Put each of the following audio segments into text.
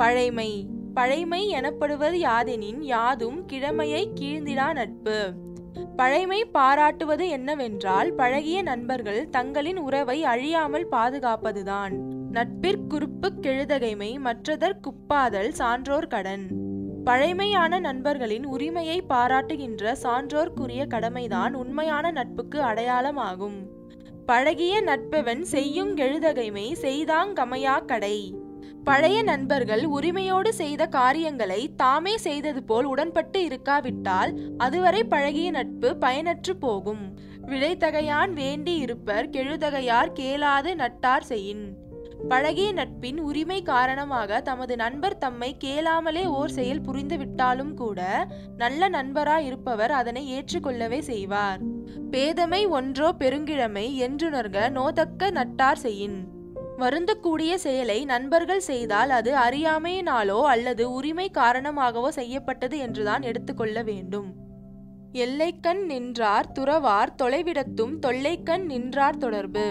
பழைமை பழைமை எனப்படுவது யாதெனின் யாதும் கிழமையை கீழ்ந்திடா நட்பு பழைமை பாராட்டுவது என்னவென்றால் பழகிய நண்பர்கள் தங்களின் உறவை அழியாமல் பாதுகாப்பதுதான் நட்பிற்குறுப்பு கெழுதகைமை மற்றதற்குப்பாதல் சான்றோர் கடன் பழைமையான நண்பர்களின் உரிமையை பாராட்டுகின்ற சான்றோர்க்குரிய கடமைதான் உண்மையான நட்புக்கு அடையாளமாகும் பழகிய நட்பவன் செய்யுங் கெழுதகைமை செய்தாங்கமையா கடை பழைய நண்பர்கள் உரிமையோடு செய்த காரியங்களை தாமே செய்தது போல் உடன்பட்டு இருக்காவிட்டால் அதுவரை பழகிய நட்பு பயனற்று போகும் விடைத்தகையான் வேண்டி இருப்பர் கெழுதகையார் கேளாது நட்டார் செய்யின் பழகிய நட்பின் உரிமை காரணமாக தமது நண்பர் தம்மை கேளாமலே ஓர் செயல் புரிந்து விட்டாலும் கூட நல்ல நண்பராய் இருப்பவர் அதனை ஏற்றுக்கொள்ளவே செய்வார் பேதமை ஒன்றோ பெருங்கிழமை என்றுணர்க நோதக்க நட்டார் செய்யின் வருந்தக்கூடிய செயலை நண்பர்கள் செய்தால் அது அறியாமையினாலோ அல்லது உரிமை காரணமாகவோ செய்யப்பட்டது என்றுதான் எடுத்துக்கொள்ள வேண்டும் எல்லைக்கண் நின்றார் துறவார் தொலைவிடத்தும் தொல்லைக்கண் நின்றார் தொடர்பு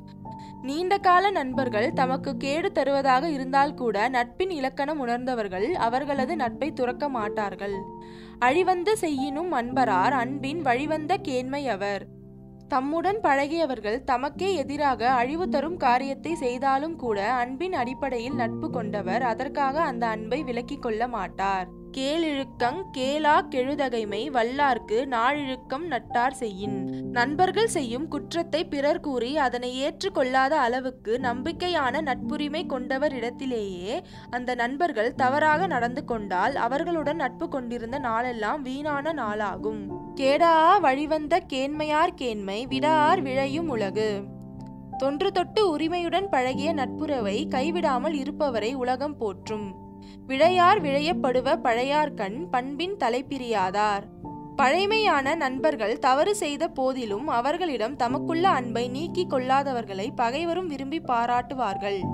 நீண்ட கால நண்பர்கள் தமக்கு கேடு தருவதாக இருந்தால் கூட நட்பின் இலக்கணம் உணர்ந்தவர்கள் அவர்களது நட்பை துறக்க மாட்டார்கள் அழிவந்த செய்யினும் அன்பரார் அன்பின் வழிவந்த கேண்மை அவர் தம்முடன் பழகியவர்கள் தமக்கே எதிராக அழிவு தரும் காரியத்தை செய்தாலும் கூட அன்பின் அடிப்படையில் நட்பு கொண்டவர் அதற்காக அந்த அன்பை விலக்கிக் கொள்ள மாட்டார் கேளிழுக்கங் கேளா கெழுதகைமை வல்லார்க்கு நாழிழுக்கம் நட்டார் செய்யின் நண்பர்கள் செய்யும் குற்றத்தை பிறர் கூறி அதனை ஏற்றுக்கொள்ளாத அளவுக்கு நம்பிக்கையான நட்புரிமை கொண்டவர் இடத்திலேயே அந்த நண்பர்கள் தவறாக நடந்து கொண்டால் அவர்களுடன் நட்பு கொண்டிருந்த நாளெல்லாம் வீணான நாளாகும் கேடா வழிவந்த கேண்மையார் கேண்மை விடார் விழையும் உலகு தொன்று தொட்டு உரிமையுடன் பழகிய நட்புறவை கைவிடாமல் இருப்பவரை உலகம் போற்றும் விழையார் விழையப்படுவ பழையார்கண் பண்பின் தலைப்பிரியாதார் பழைமையான நண்பர்கள் தவறு செய்த போதிலும் அவர்களிடம் தமக்குள்ள அன்பை நீக்கிக் கொள்ளாதவர்களை பகைவரும் விரும்பி பாராட்டுவார்கள்